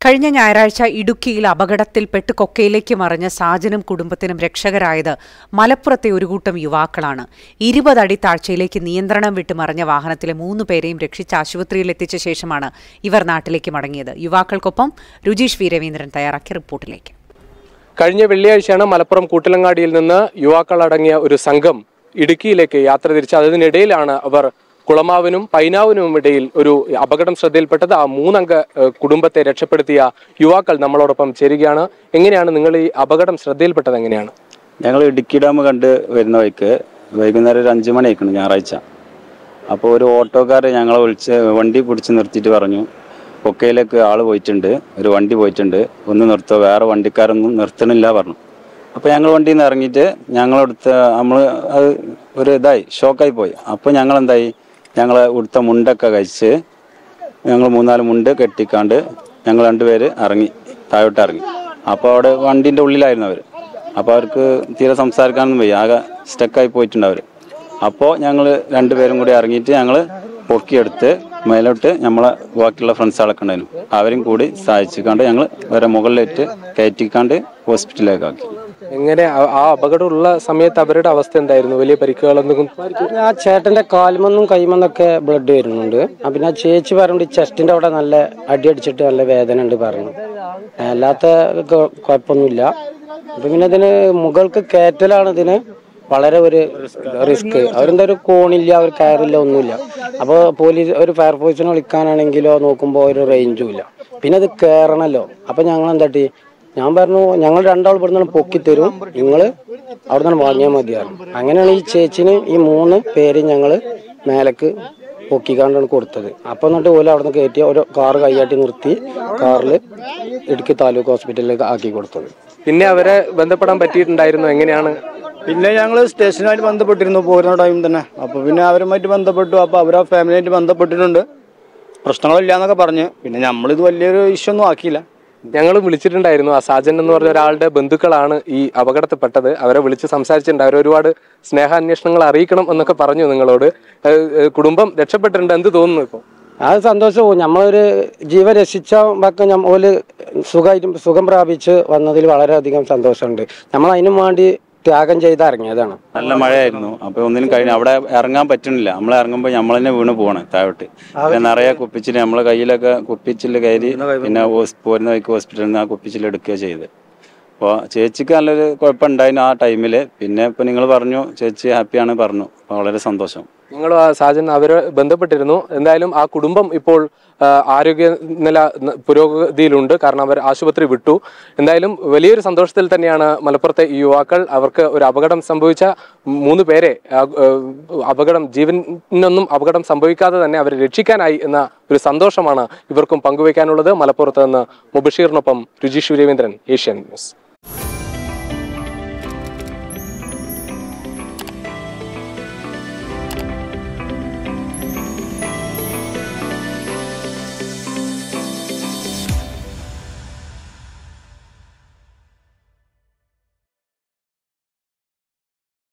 കഴിഞ്ഞ ഞായറാഴ്ച ഇടുക്കിയിൽ അപകടത്തിൽപ്പെട്ട് കൊക്കയിലേക്ക് മറിഞ്ഞ സാജനും കുടുംബത്തിനും രക്ഷകരായത് മലപ്പുറത്തെ ഒരു കൂട്ടം യുവാക്കളാണ് ഇരുപതടി താഴ്ചയിലേക്ക് നിയന്ത്രണം വിട്ട് മറിഞ്ഞ വാഹനത്തിലെ മൂന്ന് പേരെയും രക്ഷിച്ച് ആശുപത്രിയിൽ എത്തിച്ച ശേഷമാണ് ഇവർ നാട്ടിലേക്ക് മടങ്ങിയത് യുവാക്കൾക്കൊപ്പം രുജീഷ് വീരവീന്ദ്രൻ തയ്യാറാക്കിയ റിപ്പോർട്ടിലേക്ക് കഴിഞ്ഞ വെള്ളിയാഴ്ചയാണ് മലപ്പുറം കൂട്ടിലങ്ങാടിയിൽ നിന്ന് യുവാക്കളടങ്ങിയ ഒരു സംഘം ഇടുക്കിയിലേക്ക് യാത്ര തിരിച്ചത് അതിനിടയിലാണ് അവർ കുളമാവിനും പൈനാവിനും ഇടയിൽ ഒരു അപകടം ശ്രദ്ധയിൽപ്പെട്ടത് ആ മൂന്നംഗ ഏഹ്, കുടുംബത്തെ രക്ഷപ്പെടുത്തിയ യുവാക്കൾ നമ്മളോടൊപ്പം ചേരുകയാണ് എങ്ങനെയാണ് നിങ്ങൾ ഈ അപകടം ശ്രദ്ധയിൽപ്പെട്ടത് എങ്ങനെയാണ് ഞങ്ങൾ ഇടുക്കി ഡാം കണ്ട് വരുന്ന വഴിക്ക് വൈകുന്നേരം ഒരു അഞ്ച് മണി ആയിക്കണം ഞായറാഴ്ച അപ്പോൾ ഒരു ഓട്ടോക്കാരെ ഞങ്ങളെ വിളിച്ച് വണ്ടി പിടിച്ച് നിർത്തിയിട്ട് പറഞ്ഞു കൊക്കയിലേക്ക് ആൾ പോയിട്ടുണ്ട് ഒരു വണ്ടി പോയിട്ടുണ്ട് ഒന്ന് നിർത്തുക വേറെ വണ്ടിക്കാരൊന്നും നിർത്തണില്ല പറഞ്ഞു അപ്പോൾ ഞങ്ങൾ വണ്ടിയിൽ നിന്ന് ഇറങ്ങിയിട്ട് ഞങ്ങളെടുത്ത് നമ്മൾ അത് ഒരു ഇതായി ഷോക്കായി പോയി അപ്പോൾ ഞങ്ങൾ എന്തായി ഞങ്ങൾ ഉടുത്ത മുണ്ടൊക്കെ കഴിച്ച് ഞങ്ങൾ മൂന്നാല് മുണ്ട് കെട്ടിക്കാണ്ട് ഞങ്ങൾ രണ്ടുപേര് ഇറങ്ങി താഴോട്ട് ഇറങ്ങി അപ്പോൾ അവിടെ വണ്ടീൻ്റെ ഉള്ളിലായിരുന്നു അവർ അപ്പോൾ അവർക്ക് തീരെ സംസാരിക്കാനൊന്നും വയ്യ ആകെ സ്റ്റക്കായി പോയിട്ടുണ്ട് അവർ അപ്പോൾ ഞങ്ങൾ രണ്ടുപേരും കൂടി ഇറങ്ങിയിട്ട് ഞങ്ങൾ പൊക്കിയെടുത്ത് മേലോട്ട് നമ്മളെ ബാക്കിയുള്ള ഫ്രണ്ട്സുകളൊക്കെ ഉണ്ടായിരുന്നു അവരും കൂടി സഹായിച്ചിക്കാണ്ട് ഞങ്ങൾ വേറെ മുകളിലേറ്റ് കയറ്റിക്കാണ്ട് ഹോസ്പിറ്റലിലേക്ക് ആക്കി എങ്ങനെ ആ- ആ അപകടമുള്ള സമയത്ത് അവരുടെ അവസ്ഥ എന്തായിരുന്നു വലിയ പരിക്കുകളൊന്നും ആ ചേട്ടന്റെ കാൽമന്നും കൈമന്നൊക്കെ ബ്ലഡ് വരുന്നുണ്ട് ആ പിന്നെ ആ ചേച്ചി പറഞ്ഞിട്ട് ചെസ്റ്റിന്റെ അവിടെ നല്ല അടി അടിച്ചിട്ട് നല്ല വേദന ഉണ്ട് പറഞ്ഞു അല്ലാത്ത കൊ- കുഴപ്പമൊന്നുമില്ല അപ്പൊ പിന്നെ ഇതിന് മുകൾക്ക് കയറ്റലാണ് ഇതിന് വളരെ ഒരു റിസ്ക് അവരെന്താ ഒരു കോണില്ല ഒരു കയറില്ല ഒന്നുമില്ല അപ്പോൾ പോലീസ് ഒരു ഫയർഫോഴ്സിനെ വിളിക്കാനാണെങ്കിലോ നോക്കുമ്പോൾ ഒരു റേഞ്ചും ഇല്ല പിന്നെ അത് കയറണല്ലോ അപ്പൊ ഞങ്ങൾ എന്താട്ടി ഞാൻ പറഞ്ഞു ഞങ്ങൾ രണ്ടാൾ ഇവിടുന്ന് പൊക്കി തരും നിങ്ങൾ അവിടെ നിന്ന് വാങ്ങിയാൽ മതിയായിരുന്നു അങ്ങനെയാണ് ഈ ചേച്ചിന് ഈ മൂന്ന് പേര് ഞങ്ങൾ മേലേക്ക് പൊക്കിക്കാണ്ടാണ് കൊടുത്തത് അപ്പൊ എന്നിട്ട് ഓല അവിടെ നിന്ന് കയറ്റി ഒരു കാറ് കൈയാട്ടി നിർത്തി കാറിൽ ഇടുക്കി താലൂക്ക് ഹോസ്പിറ്റലിലേക്ക് ആക്കി കൊടുത്തത് പിന്നെ അവരെ ബന്ധപ്പെടാൻ പറ്റിയിട്ടുണ്ടായിരുന്നു എങ്ങനെയാണ് പിന്നെ ഞങ്ങൾ സ്റ്റേഷനുമായിട്ട് ബന്ധപ്പെട്ടിരുന്നു പോരുന്ന ടൈം തന്നെ അപ്പോൾ പിന്നെ അവരുമായിട്ട് ബന്ധപ്പെട്ടു അപ്പോൾ അവർ ആ ഫാമിലിയായിട്ട് ബന്ധപ്പെട്ടിട്ടുണ്ട് പ്രശ്നങ്ങളില്ല എന്നൊക്കെ പറഞ്ഞ് പിന്നെ നമ്മളിത് വലിയൊരു ഇഷ്യൂ ഒന്നും ആക്കിയില്ല ഞങ്ങൾ വിളിച്ചിട്ടുണ്ടായിരുന്നു ആ സാജൻ എന്ന് പറഞ്ഞ ഒരാളുടെ ബന്ധുക്കളാണ് ഈ അപകടത്തിൽപ്പെട്ടത് അവരെ വിളിച്ച് സംസാരിച്ചിട്ടുണ്ട് അവർ ഒരുപാട് സ്നേഹാന്വേഷണങ്ങൾ അറിയിക്കണം എന്നൊക്കെ പറഞ്ഞു നിങ്ങളോട് ഏഹ് ഏഹ് കുടുംബം രക്ഷപ്പെട്ടിട്ടുണ്ട് എന്ത് തോന്നുന്നു ഇപ്പോൾ അത് സന്തോഷവും നമ്മളൊരു ജീവൻ രക്ഷിച്ച വക്ക ഓല് സുഖമായിട്ട് സുഖം പ്രാപിച്ച് വന്നതിൽ വളരെയധികം സന്തോഷമുണ്ട് നമ്മൾ അതിനും വേണ്ടി ത്യാഗം ചെയ്ത് ഇറങ്ങിയതാണ് നല്ല മഴയായിരുന്നു അപ്പോൾ ഒന്നിനും കഴിഞ്ഞ അവിടെ ഇറങ്ങാൻ പറ്റുന്നില്ല നമ്മൾ ഇറങ്ങുമ്പോൾ നമ്മൾ തന്നെ വീണ് പോവാണ് താഴോട്ട് പിന്നെ നിറയെ കുപ്പിച്ചിൽ നമ്മളെ കയ്യിലൊക്കെ കുപ്പിച്ചിൽ കയറി പിന്നെ ഹോസ്- പോരുന്ന വഴിക്ക് ഹോസ്പിറ്റലിൽ നിന്ന് ആ കുപ്പിച്ചിൽ എടുക്കുകയോ ചെയ്ത് അപ്പോൾ ചേച്ചിക്ക് നല്ലൊരു കുഴപ്പമുണ്ടായിരുന്നു ആ ടൈമിൽ പിന്നെ ഇപ്പോൾ നിങ്ങൾ പറഞ്ഞു ചേച്ചി ഹാപ്പിയാണ് പറഞ്ഞു അപ്പോൾ വളരെ സന്തോഷം നിങ്ങൾ ആ സാജൻ അവരെ ബന്ധപ്പെട്ടിരുന്നു എന്തായാലും ആ കുടുംബം ഇപ്പോൾ ആ, ആരോഗ്യ നില ന- പുരോഗതിയിലുണ്ട് കാരണം അവർ ആശുപത്രി വിട്ടു എന്തായാലും വലിയൊരു സന്തോഷത്തിൽ തന്നെയാണ് മലപ്പുറത്തെ ഈ യുവാക്കൾ അവർക്ക് ഒരു അപകടം സംഭവിച്ച മൂന്ന് പേരെ ആ, ഏ, അപകടം ജീവനൊന്നും അപകടം സംഭവിക്കാതെ തന്നെ അവരെ രക്ഷിക്കാനായി എന്ന ഒരു സന്തോഷമാണ് ഇവർക്കും പങ്കുവയ്ക്കാനുള്ളത് മലപ്പുറത്ത് നിന്ന് മുബഷീറിനൊപ്പം രുചി സൂര്യവേന്ദ്രൻ ഏഷ്യൻ ന്യൂസ്